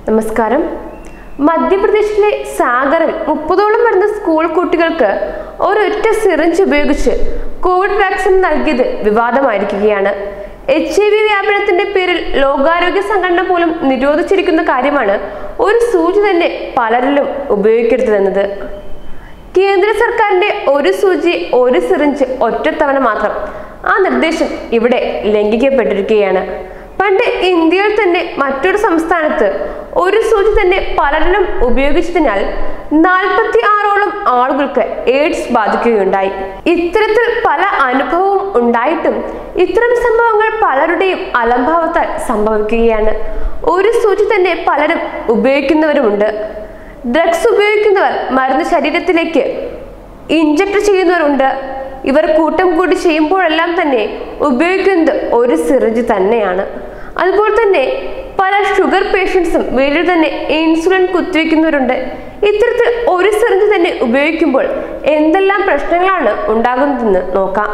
നമസ്കാരം മധ്യപ്രദേശിലെ സാഗറിൽ മുപ്പതോളം വരുന്ന സ്കൂൾ കുട്ടികൾക്ക് ഒരൊറ്റ സിറിഞ്ച് ഉപയോഗിച്ച് കോവിഡ് വാക്സിൻ നൽകിയത് വിവാദമായിരിക്കുകയാണ് എച്ച് ഐ വി വ്യാപനത്തിന്റെ പേരിൽ ലോകാരോഗ്യ സംഘടന പോലും നിരോധിച്ചിരിക്കുന്ന കാര്യമാണ് ഒരു സൂചി തന്നെ പലരിലും ഉപയോഗിക്കരുതെന്നത് കേന്ദ്ര സർക്കാരിന്റെ ഒരു സൂചി ഒരു സിറിഞ്ച് ഒറ്റത്തവണ മാത്രം ആ നിർദ്ദേശം ഇവിടെ ലംഘിക്കപ്പെട്ടിരിക്കുകയാണ് പണ്ട് ഇന്ത്യയിൽ തന്നെ മറ്റൊരു സംസ്ഥാനത്ത് ഒരു സൂചി തന്നെ പലരിലും ഉപയോഗിച്ചതിനാൽ നാൽപ്പത്തി ആറോളം ആളുകൾക്ക് എയ്ഡ്സ് ബാധിക്കുകയുണ്ടായി ഇത്തരത്തിൽ പല അനുഭവവും ഉണ്ടായിട്ടും ഇത്തരം സംഭവങ്ങൾ പലരുടെയും അലംഭാവത്താൽ സംഭവിക്കുകയാണ് ഒരു സൂചി തന്നെ പലരും ഉപയോഗിക്കുന്നവരുമുണ്ട് ഡ്രഗ്സ് ഉപയോഗിക്കുന്നവർ മരുന്ന് ശരീരത്തിലേക്ക് ഇഞ്ചക്ട് ചെയ്യുന്നവരുണ്ട് ഇവർ കൂട്ടം കൂടി ചെയ്യുമ്പോഴെല്ലാം തന്നെ ഉപയോഗിക്കുന്നത് ഒരു സിറിഞ്ച് തന്നെയാണ് അതുപോലെ തന്നെ പല ഷുഗർ പേഷ്യൻസും വീട്ടിൽ തന്നെ ഇൻസുലിൻ കുത്തിവെക്കുന്നവരുണ്ട് ഇത്തരത്തിൽ ഒരു സിറിഞ്ച് തന്നെ ഉപയോഗിക്കുമ്പോൾ എന്തെല്ലാം പ്രശ്നങ്ങളാണ് ഉണ്ടാകുന്നതെന്ന് നോക്കാം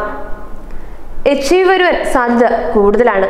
എച്ച് ഐ വരുവാൻ സാധ്യത കൂടുതലാണ്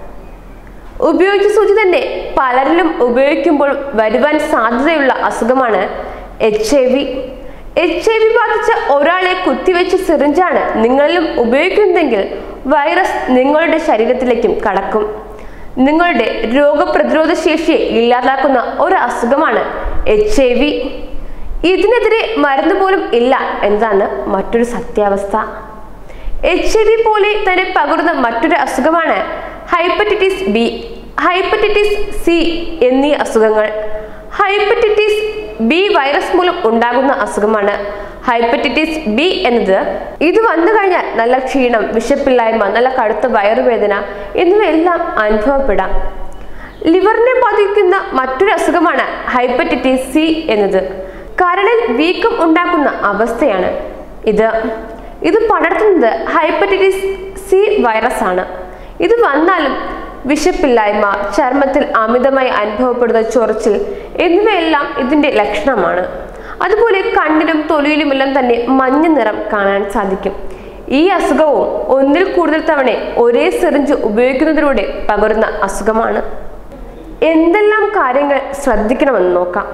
ഉപയോഗിച്ച സൂചി തന്നെ പലരിലും ഉപയോഗിക്കുമ്പോൾ വരുവാൻ സാധ്യതയുള്ള അസുഖമാണ് H I V H I V ബാധിച്ച ഒരാളെ കുത്തിവെച്ച സിറിഞ്ചാണ് നിങ്ങളിലും ഉപയോഗിക്കുന്നതെങ്കിൽ വൈറസ് നിങ്ങളുടെ ശരീരത്തിലേക്കും കടക്കും നിങ്ങളുടെ രോഗപ്രതിരോധ ശേഷിയെ ഇല്ലാതാക്കുന്ന ഒരു അസുഖമാണ് എച്ച് ഐ വി ഇതിനെതിരെ മരുന്ന് പോലും ഇല്ല എന്നതാണ് മറ്റൊരു സത്യാവസ്ഥ എച്ച് ഐ വി പോലെ തന്നെ പകരുന്ന മറ്റൊരു അസുഖമാണ് ഹൈപ്പറ്റൈറ്റിസ് ബി ഹൈപ്പറ്റൈറ്റിസ് സി എന്നീ അസുഖങ്ങൾ ഹൈപ്പറ്റൈറ്റിസ് ബി വൈറസ് മൂലം ഉണ്ടാകുന്ന അസുഖമാണ് ഹൈപ്പറ്റൈറ്റിസ് ബി എന്നത് ഇത് വന്നു കഴിഞ്ഞാൽ നല്ല ക്ഷീണം വിശപ്പില്ലായ്മ നല്ല കടുത്ത വയറുവേദന എന്നിവയെല്ലാം അനുഭവപ്പെടാം ലിവറിനെ ബാധിക്കുന്ന മറ്റൊരു അസുഖമാണ് ഹൈപ്പറ്റൈറ്റിസ് സി എന്നത് കരളിൽ വീക്കം ഉണ്ടാക്കുന്ന അവസ്ഥയാണ് ഇത് ഇത് പടർത്തുന്നത് ഹൈപ്പറ്റൈറ്റിസ് സി വൈറസ് ആണ് ഇത് വന്നാലും വിശപ്പില്ലായ്മ ചർമ്മത്തിൽ അമിതമായി അനുഭവപ്പെടുന്ന ചൊറിച്ചിൽ എന്നിവയെല്ലാം ഇതിന്റെ ലക്ഷണമാണ് അതുപോലെ കണ്ണിലും തൊലിയിലുമെല്ലാം തന്നെ മഞ്ഞ നിറം കാണാൻ സാധിക്കും ഈ അസുഖവും ഒന്നിൽ കൂടുതൽ തവണ ഒരേ സിറിഞ്ച് ഉപയോഗിക്കുന്നതിലൂടെ പകരുന്ന അസുഖമാണ് എന്തെല്ലാം കാര്യങ്ങൾ ശ്രദ്ധിക്കണമെന്ന് നോക്കാം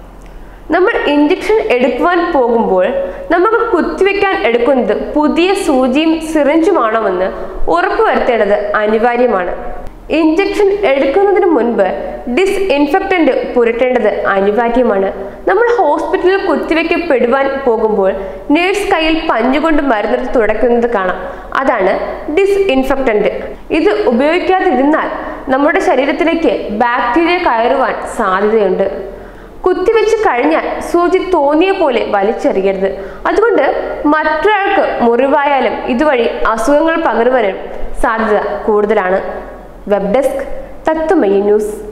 നമ്മൾ ഇഞ്ചക്ഷൻ എടുക്കുവാൻ പോകുമ്പോൾ നമുക്ക് കുത്തിവെക്കാൻ എടുക്കുന്നത് പുതിയ സൂചിയും സിറിഞ്ചുമാണോമെന്ന് ഉറപ്പുവരുത്തേണ്ടത് അനിവാര്യമാണ് ഇഞ്ചക്ഷൻ എടുക്കുന്നതിന് മുൻപ് ഡിസ്ഇൻഫെക്റ്റന്റ് പുരട്ടേണ്ടത് അനിവാര്യമാണ് നമ്മൾ ഹോസ്പിറ്റലിൽ കുത്തിവെക്കപ്പെടുവാൻ പോകുമ്പോൾ നേഴ്സ് കയ്യിൽ പഞ്ഞുകൊണ്ട് മരുന്നെടുത്ത് തുടയ്ക്കുന്നത് കാണാം അതാണ് ഡിസ്ഇൻഫെക്റ്റന്റ് ഇത് ഉപയോഗിക്കാതിരുന്നാൽ നമ്മുടെ ശരീരത്തിലേക്ക് ബാക്ടീരിയ കയറുവാൻ സാധ്യതയുണ്ട് കുത്തിവെച്ച് കഴിഞ്ഞാൽ സൂചി തോന്നിയ പോലെ വലിച്ചെറിയരുത് അതുകൊണ്ട് മറ്റൊരാൾക്ക് മുറിവായാലും ഇതുവഴി അസുഖങ്ങൾ പകരുവാനും സാധ്യത കൂടുതലാണ് വെബ് ഡെസ്ക് തത്വമയി ന്യൂസ്